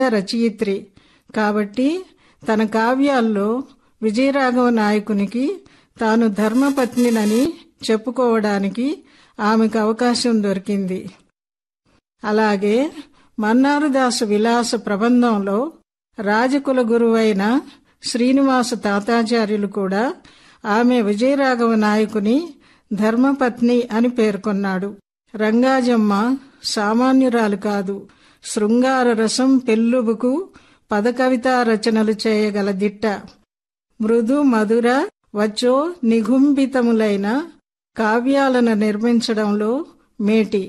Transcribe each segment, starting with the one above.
రచయిత్రి కాబట్టి తన కావ్యాల్లో విజయరాఘవ నాయకునికి తాను ధర్మపత్నినని చెప్పుకోవడానికి ఆమెకు అవకాశం దొరికింది అలాగే మన్నారుదాసు విలాస ప్రబంధంలో రాజకుల గురువైన శ్రీనివాస తాతాచార్యులు కూడా ఆమె విజయరాఘవ నాయకుని ధర్మపత్ని అని పేర్కొన్నాడు రంగాజమ్మ సామాన్యురాలు కాదు శృంగార రసం పెల్లుబుకు పదకవితా రచనలు చేయగల దిట్ట మృదు మధుర వచ్చో నిగుంబితములైన కావ్యాలను నిర్మించడంలో మేటి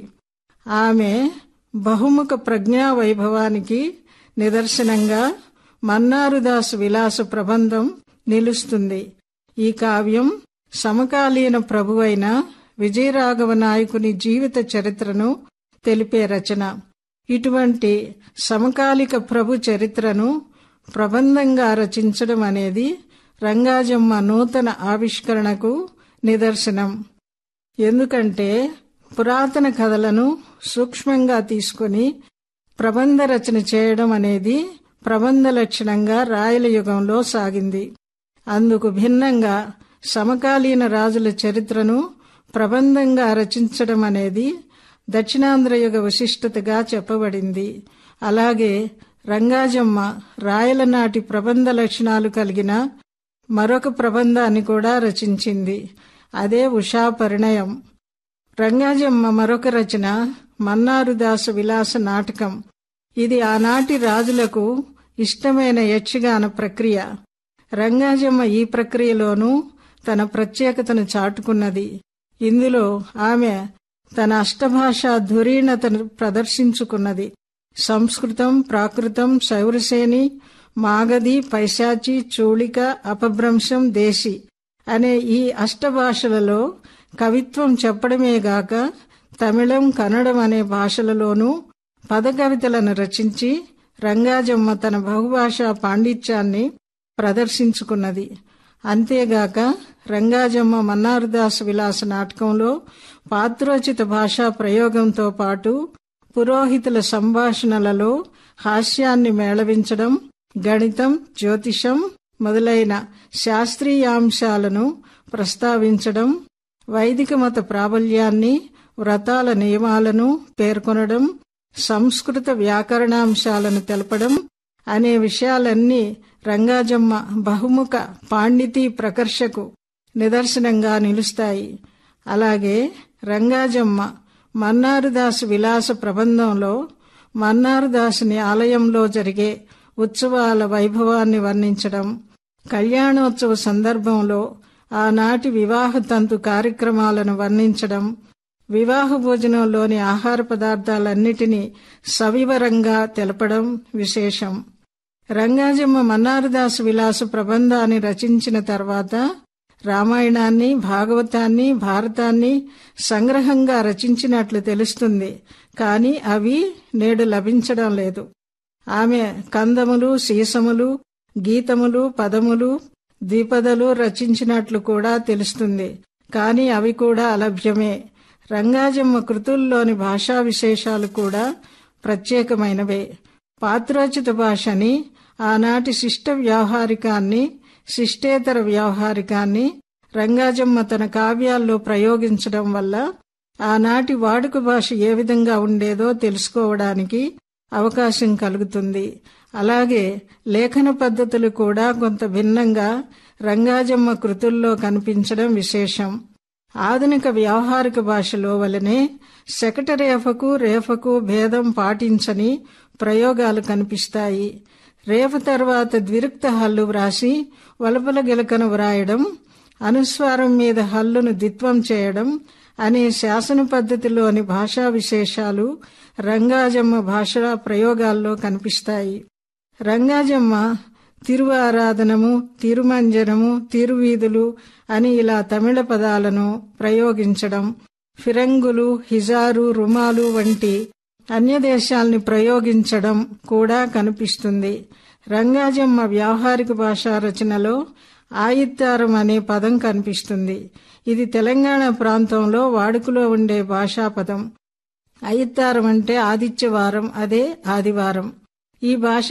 ఆమె బహుముఖ ప్రజ్ఞా వైభవానికి నిదర్శనంగా మన్నారుదాసు విలాస ప్రబంధం నిలుస్తుంది ఈ కావ్యం సమకాలీన ప్రభువైన విజయరాఘవ నాయకుని జీవిత చరిత్రను తెలిపే రచన ఇటువంటి సమకాలిక ప్రభు చరిత్రను ప్రబంధంగా రచించడం అనేది రంగాజమ్మ నూతన ఆవిష్కరణకు నిదర్శనం ఎందుకంటే పురాతన కథలను సూక్ష్మంగా తీసుకొని ప్రబంధ రచన చేయడం అనేది ప్రబంధ లక్షణంగా రాయల యుగంలో సాగింది అందుకు భిన్నంగా సమకాలీన రాజుల చరిత్రను ప్రబంధంగా రచించడం అనేది దక్షిణాంధ్ర యుగ విశిష్టతగా చెప్పబడింది అలాగే రంగాజమ్మ రాయల నాటి ప్రబంధ లక్షణాలు కలిగిన మరొక ప్రబంధాన్ని కూడా రచించింది అదే ఉషా పరిణయం రంగాజమ్మ మరొక రచన మన్నారుదాసు విలాస నాటకం ఇది ఆనాటి రాజులకు ఇష్టమైన యక్షగాన ప్రక్రియ రంగాజమ్మ ఈ ప్రక్రియలోనూ తన ప్రత్యేకతను చాటుకున్నది ఇందులో ఆమె తన అష్టభాషా ధురీణతను ప్రదర్శించుకున్నది సంస్కృతం ప్రాకృతం శౌరసేని మాగధి పైశాచి చూళిక అపభ్రంశం దేశి అనే ఈ అష్టభాషలలో కవిత్వం చెప్పడమే గాక తమిళం కన్నడం అనే భాషలలోనూ పదకవితలను రచించి రంగాజమ్మ తన బహుభాషా పాండిత్యాన్ని ప్రదర్శించుకున్నది అంతేగాక రంగాజమ్మ మన్నారుదాస్ విలాస నాటకంలో పాత్రోచిత భాషా ప్రయోగంతో పాటు పురోహితుల సంభాషణలలో హాస్యాన్ని మేళవించడం గణితం జ్యోతిషం మొదలైన శాస్త్రీయాంశాలను ప్రస్తావించడం వైదిక మత ప్రాబల్యాన్ని వ్రతాల నియమాలను పేర్కొనడం సంస్కృత వ్యాకరణాంశాలను తెలపడం అనే విషయాలన్నీ రంగాజమ్మ బహుముఖ పాండితీ ప్రకర్షకు నిదర్శనంగా నిలుస్తాయి అలాగే రంగాజమ్మ మన్నారుదాసు విలాస ప్రబంధంలో మన్నారుదాసుని ఆలయంలో జరిగే ఉత్సవాల వైభవాన్ని వర్ణించడం కళ్యాణోత్సవ సందర్భంలో ఆనాటి వివాహ తంతు కార్యక్రమాలను వర్ణించడం వివాహ భోజనంలోని ఆహార పదార్థాలన్నిటినీ సవివరంగా తెలపడం విశేషం రంగాజమ్మ మన్నారుదాసు విలాస ప్రబంధాన్ని రచించిన తర్వాత రామాయణాన్ని భాగవతాన్ని భారతాన్ని సంగ్రహంగా రచించినట్లు తెలుస్తుంది కాని అవి నేడు లభించడం లేదు ఆమె కందములు సీసములు గీతములు పదములు ద్విపదలు రచించినట్లు కూడా తెలుస్తుంది కాని అవి కూడా అలభ్యమే రంగాజమ్మ కృతుల్లోని భాషా విశేషాలు కూడా ప్రత్యేకమైనవే పాత్రోచిత భాషని ఆనాటి శిష్ట వ్యవహారికాన్ని శిష్టేతర వ్యవహారికాన్ని రంగాజమ్మ తన కావ్యాల్లో ప్రయోగించడం వల్ల ఆనాటి వాడుక భాష ఏ విధంగా ఉండేదో తెలుసుకోవడానికి అవకాశం కలుగుతుంది అలాగే లేఖన పద్ధతులు కూడా కొంత భిన్నంగా రంగాజమ్మ కృతుల్లో కనిపించడం విశేషం ఆధునిక వ్యావహారిక భాషలో వలనే శకట రేఫకు రేఫకు భేదం పాటించని ప్రయోగాలు కనిపిస్తాయి రేఫ తర్వాత ద్విరుక్త హల్లు వ్రాసి వలపల గిలకను వ్రాయడం అనుస్వారం మీద హల్లును దిత్వం చేయడం అనే శాసన పద్ధతిలోని భాషా విశేషాలు రంగాజమ్మ భాషా ప్రయోగాల్లో కనిపిస్తాయి రంగాజమ్మ తిరువారాధనము తిరుమంజనము తిరువీధులు అని ఇలా తమిళ పదాలను ప్రయోగించడం ఫిరంగులు హిజారు రుమాలు వంటి అన్య దేశాల్ని ప్రయోగించడం కూడా కనిపిస్తుంది రంగాజమ్మ వ్యావహారిక భాషా రచనలో ఆయిత్తారం అనే పదం కనిపిస్తుంది ఇది తెలంగాణ ప్రాంతంలో వాడుకలో ఉండే భాషా పదం అయిత్తారం అంటే ఆదిత్యవారం అదే ఆదివారం ఈ భాష